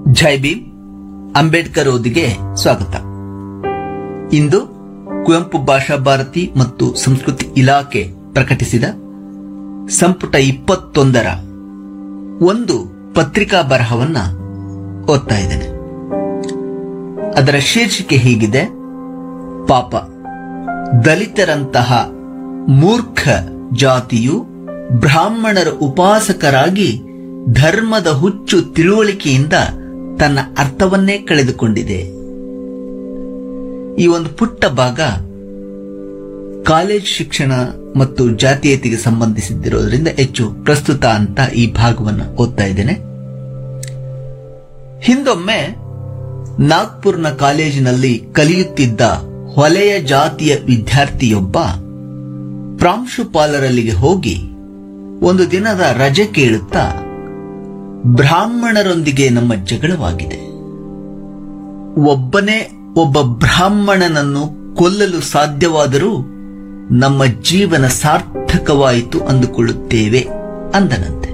ಜೈ ಭೀಮ್ ಅಂಬೇಡ್ಕರ್ ಓದಿಗೆ ಸ್ವಾಗತ ಇಂದು ಕುವೆಂಪು ಭಾಷಾ ಭಾರತಿ ಮತ್ತು ಸಂಸ್ಕೃತಿ ಇಲಾಖೆ ಪ್ರಕಟಿಸಿದ ಸಂಪುಟ ಇಪ್ಪತ್ತೊಂದರ ಒಂದು ಪತ್ರಿಕಾ ಬರಹವನ್ನ ಓದ್ತಾ ಇದ್ದೇನೆ ಅದರ ಶೀರ್ಷಿಕೆ ಹೀಗಿದೆ ಪಾಪ ದಲಿತರಂತಹ ಮೂರ್ಖ ಜಾತಿಯು ಬ್ರಾಹ್ಮಣರ ಉಪಾಸಕರಾಗಿ ಧರ್ಮದ ಹುಚ್ಚು ತಿಳುವಳಿಕೆಯಿಂದ ತನ್ನ ಅರ್ಥವನ್ನೇ ಕಳೆದುಕೊಂಡಿದೆ ಈ ಒಂದು ಪುಟ್ಟ ಭಾಗ ಕಾಲೇಜ್ ಶಿಕ್ಷಣ ಮತ್ತು ಜಾತೀಯತೆಗೆ ಸಂಬಂಧಿಸಿದ್ದಿರೋದ್ರಿಂದ ಹೆಚ್ಚು ಪ್ರಸ್ತುತ ಅಂತ ಈ ಭಾಗವನ್ನು ಓದ್ತಾ ಇದ್ದೇನೆ ಹಿಂದೊಮ್ಮೆ ನಾಗ್ಪುರ್ನ ಕಾಲೇಜಿನಲ್ಲಿ ಕಲಿಯುತ್ತಿದ್ದ ಹೊಲೆಯ ಜಾತಿಯ ವಿದ್ಯಾರ್ಥಿಯೊಬ್ಬ ಪ್ರಾಂಶುಪಾಲರಲ್ಲಿಗೆ ಹೋಗಿ ಒಂದು ದಿನದ ರಜೆ ಕೇಳುತ್ತಾ ಬ್ರಾಹ್ಮಣರೊಂದಿಗೆ ನಮ್ಮ ಜಗಳವಾಗಿದೆ ಒಬ್ಬನೇ ಒಬ್ಬ ಬ್ರಾಹ್ಮಣನನ್ನು ಕೊಲ್ಲಲು ಸಾಧ್ಯವಾದರೂ ನಮ್ಮ ಜೀವನ ಸಾರ್ಥಕವಾಯಿತು ಅಂದುಕೊಳ್ಳುತ್ತೇವೆ ಅಂದನಂತೆ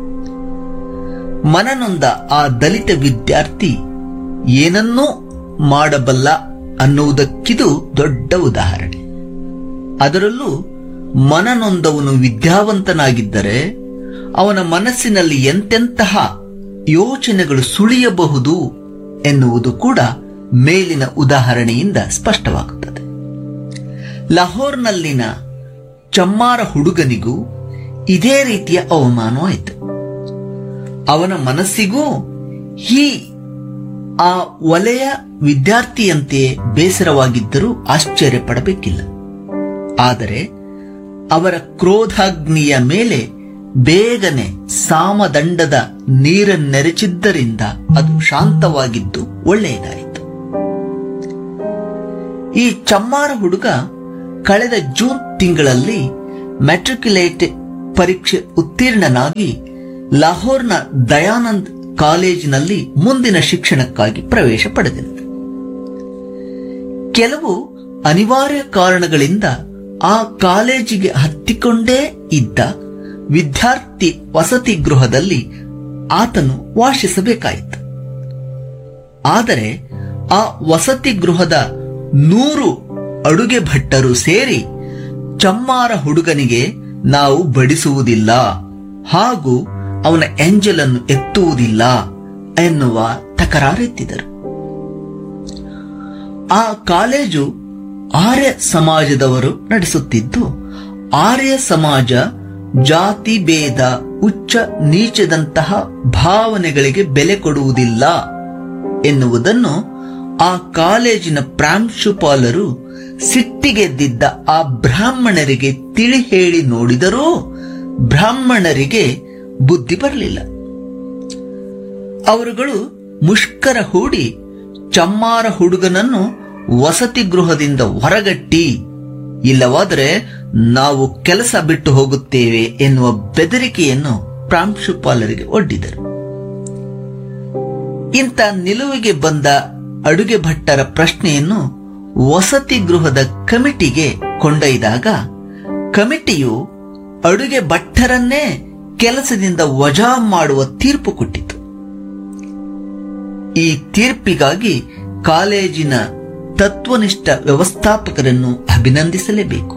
ಮನನೊಂದ ಆ ದಲಿತ ವಿದ್ಯಾರ್ಥಿ ಏನನ್ನೂ ಮಾಡಬಲ್ಲ ಅನ್ನುವುದಕ್ಕಿದು ದೊಡ್ಡ ಉದಾಹರಣೆ ಅದರಲ್ಲೂ ಮನನೊಂದವನು ವಿದ್ಯಾವಂತನಾಗಿದ್ದರೆ ಅವನ ಮನಸ್ಸಿನಲ್ಲಿ ಎಂತೆಂತಹ ಯೋಚನೆಗಳು ಸುಳಿಯಬಹುದು ಎನ್ನುವುದು ಕೂಡ ಮೇಲಿನ ಉದಾಹರಣೆಯಿಂದ ಸ್ಪಷ್ಟವಾಗುತ್ತದೆ ಲಾಹೋರ್ನಲ್ಲಿನ ಚಮ್ಮಾರ ಹುಡುಗನಿಗೂ ಇದೇ ರೀತಿಯ ಅವಮಾನವಾಯಿತು ಅವನ ಮನಸ್ಸಿಗೂ ಈ ಆ ವಲಯ ವಿದ್ಯಾರ್ಥಿಯಂತೆಯೇ ಬೇಸರವಾಗಿದ್ದರೂ ಆಶ್ಚರ್ಯ ಪಡಬೇಕಿಲ್ಲ ಆದರೆ ಅವರ ಕ್ರೋಧಾಗ್ನಿಯ ಮೇಲೆ ಬೇಗನೆ ಸಾಮದಂಡದ ನೀರನ್ನೆರಚಿದ್ದರಿಂದ ಅದು ಶಾಂತವಾಗಿದ್ದು ಒಳ್ಳೆಯದಾಯಿತು ಈ ಚಮ್ಮಾರ ಹುಡುಗ ಕಳೆದ ಜೂನ್ ತಿಂಗಳಲ್ಲಿ ಮೆಟ್ರಿಕ್ಯುಲೇಟ್ ಪರೀಕ್ಷೆ ಉತ್ತೀರ್ಣನಾಗಿ ಲಾಹೋರ್ನ ದಯಾನಂದ್ ಕಾಲೇಜಿನಲ್ಲಿ ಮುಂದಿನ ಶಿಕ್ಷಣಕ್ಕಾಗಿ ಪ್ರವೇಶ ಪಡೆದನು ಕೆಲವು ಅನಿವಾರ್ಯ ಕಾರಣಗಳಿಂದ ಆ ಕಾಲೇಜಿಗೆ ಹತ್ತಿಕೊಂಡೇ ಇದ್ದ ವಿದ್ಯಾರ್ಥಿ ವಸತಿ ಗೃಹದಲ್ಲಿ ಆತನು ವಾಸಿಸಬೇಕಾಯಿತು ಆದರೆ ಆ ವಸತಿ ಗೃಹದ ನೂರು ಅಡುಗೆ ಭಟ್ಟರು ಸೇರಿ ಚಮ್ಮಾರ ಹುಡುಗನಿಗೆ ನಾವು ಬಡಿಸುವುದಿಲ್ಲ ಹಾಗೂ ಅವನ ಎಂಜಲನ್ನು ಎತ್ತುವುದಿಲ್ಲ ಎನ್ನುವ ತಕರಾರೆತ್ತಿದರು ಆ ಕಾಲೇಜು ಆರ್ಯ ಸಮಾಜದವರು ನಡೆಸುತ್ತಿದ್ದು ಆರ್ಯ ಸಮಾಜ ಜಾತಿ ಭೇದ ಉಚ್ಚ ನೀಚದಂತಹ ಭಾವನೆಗಳಿಗೆ ಬೆಲೆ ಕೊಡುವುದಿಲ್ಲ ಎನ್ನುವುದನ್ನು ಆ ಕಾಲೇಜಿನ ಪ್ರಾಂಶುಪಾಲರು ಸಿಟ್ಟಿಗೆದ್ದಿದ್ದ ಆ ಬ್ರಾಹ್ಮಣರಿಗೆ ತಿಳಿ ಹೇಳಿ ನೋಡಿದರೂ ಬ್ರಾಹ್ಮಣರಿಗೆ ಬುದ್ಧಿ ಬರಲಿಲ್ಲ ಅವರುಗಳು ಮುಷ್ಕರ ಹೂಡಿ ಚಮ್ಮಾರ ಹುಡುಗನನ್ನು ವಸತಿ ಗೃಹದಿಂದ ಹೊರಗಟ್ಟಿ ಇಲ್ಲವಾದರೆ ನಾವು ಕೆಲಸ ಬಿಟ್ಟು ಹೋಗುತ್ತೇವೆ ಎನ್ನುವ ಬೆದರಿಕೆಯನ್ನು ಪ್ರಾಂಶುಪಾಲರಿಗೆ ಒಡ್ಡಿದರು ಇಂಥ ನಿಲುವಿಗೆ ಬಂದ ಅಡುಗೆ ಭಟ್ಟರ ಪ್ರಶ್ನೆಯನ್ನು ವಸತಿ ಗೃಹದ ಕಮಿಟಿಗೆ ಕೊಂಡೊಯ್ದಾಗ ಕಮಿಟಿಯು ಅಡುಗೆ ಭಟ್ಟರನ್ನೇ ಕೆಲಸದಿಂದ ವಜಾ ಮಾಡುವ ತೀರ್ಪು ಕೊಟ್ಟಿತು ಈ ತೀರ್ಪಿಗಾಗಿ ಕಾಲೇಜಿನ ತತ್ವನಿಷ್ಠ ವ್ಯವಸ್ಥಾಪಕರನ್ನು ಅಭಿನಂದಿಸಲೇಬೇಕು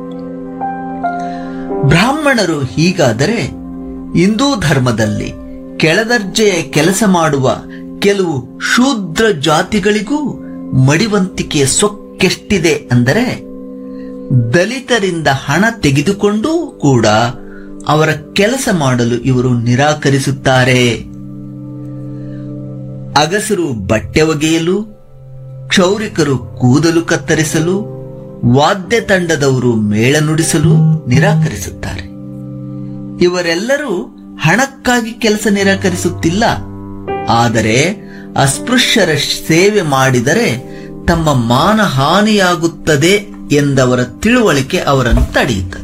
ಬ್ರಾಹ್ಮಣರು ಹೀಗಾದರೆ ಹಿಂದೂ ಧರ್ಮದಲ್ಲಿ ಕೆಳದರ್ಜೆಯ ಕೆಲಸ ಮಾಡುವ ಕೆಲವು ಶೂದ್ರ ಜಾತಿಗಳಿಗೂ ಮಡಿವಂತಿಕೆಯ ಸೊಕ್ಕೆಷ್ಟಿದೆ ಅಂದರೆ ದಲಿತರಿಂದ ಹಣ ತೆಗೆದುಕೊಂಡೂ ಕೂಡ ಅವರ ಕೆಲಸ ಮಾಡಲು ಇವರು ನಿರಾಕರಿಸುತ್ತಾರೆ ಅಗಸರು ಬಟ್ಟೆ ಒಗೆಯಲು ಕ್ಷೌರಿಕರು ಕೂದಲು ಕತ್ತರಿಸಲು ವಾದ್ಯ ತಂಡದವರು ಮೇಳ ನುಡಿಸಲು ನಿರಾಕರಿಸುತ್ತಾರೆ ಇವರೆಲ್ಲರೂ ಹಣಕ್ಕಾಗಿ ಕೆಲಸ ನಿರಾಕರಿಸುತ್ತಿಲ್ಲ ಆದರೆ ಅಸ್ಪೃಶ್ಯರ ಸೇವೆ ಮಾಡಿದರೆ ತಮ್ಮ ಮಾನಹಾನಿಯಾಗುತ್ತದೆ ಎಂದವರ ತಿಳುವಳಿಕೆ ಅವರನ್ನು ತಡೆಯುತ್ತದೆ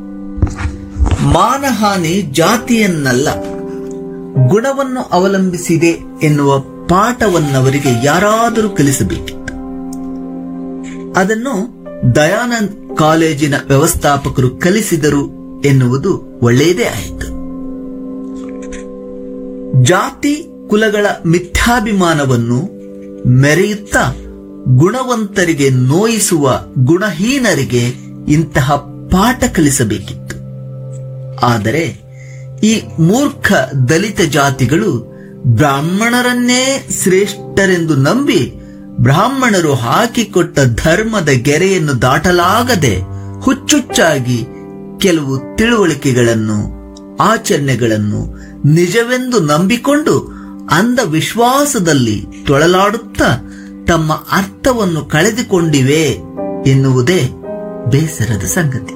ಮಾನಹಾನಿ ಜಾತಿಯನ್ನಲ್ಲ ಗುಣವನ್ನು ಅವಲಂಬಿಸಿದೆ ಎನ್ನುವ ಪಾಠವನ್ನವರಿಗೆ ಯಾರಾದರೂ ಕಲಿಸಬೇಕಿತ್ತು ಅದನ್ನು ದಯಾನಂದ್ ಕಾಲೇಜಿನ ವ್ಯವಸ್ಥಾಪಕರು ಕಲಿಸಿದರು ಎನ್ನುವುದು ಒಳ್ಳೆಯದೇ ಆಯಿತು ಜಾತಿ ಕುಲಗಳ ಮಿಥ್ಯಾಭಿಮಾನವನ್ನು ಮೆರೆಯುತ್ತಾ ಗುಣವಂತರಿಗೆ ನೋಯಿಸುವ ಗುಣಹೀನರಿಗೆ ಇಂತಹ ಪಾಠ ಕಲಿಸಬೇಕಿತ್ತು ಆದರೆ ಈ ಮೂರ್ಖ ದಲಿತ ಜಾತಿಗಳು ಬ್ರಾಹ್ಮಣರನ್ನೇ ಶ್ರೇಷ್ಠರೆಂದು ನಂಬಿ ಬ್ರಾಹ್ಮಣರು ಹಾಕಿಕೊಟ್ಟ ಧರ್ಮದ ಗೆರೆಯನ್ನು ದಾಟಲಾಗದೆ ಹುಚ್ಚುಚ್ಚಾಗಿ ಕೆಲವು ತಿಳುವಳಿಕೆಗಳನ್ನು ಆಚರಣೆಗಳನ್ನು ನಿಜವೆಂದು ನಂಬಿಕೊಂಡು ಅಂಧವಿಶ್ವಾಸದಲ್ಲಿ ತೊಳಲಾಡುತ್ತಾ ತಮ್ಮ ಅರ್ಥವನ್ನು ಕಳೆದುಕೊಂಡಿವೆ ಎನ್ನುವುದೇ ಬೇಸರದ ಸಂಗತಿ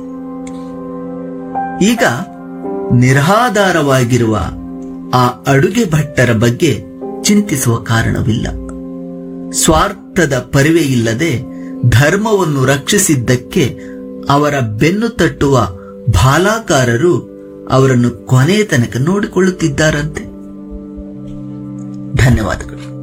ಈಗ ನಿರಾಧಾರವಾಗಿರುವ ಆ ಅಡುಗೆ ಭಟ್ಟರ ಬಗ್ಗೆ ಚಿಂತಿಸುವ ಕಾರಣವಿಲ್ಲ ಸ್ವಾರ್ಥದ ಪರಿವೆ ಇಲ್ಲದೆ ಧರ್ಮವನ್ನು ರಕ್ಷಿಸಿದ್ದಕ್ಕೆ ಅವರ ಬೆನ್ನು ತಟ್ಟುವ ಬಾಲಾಕಾರರು ಅವರನ್ನು ಕೊನೆಯ ತನಕ ನೋಡಿಕೊಳ್ಳುತ್ತಿದ್ದಾರಂತೆ ಧನ್ಯವಾದಗಳು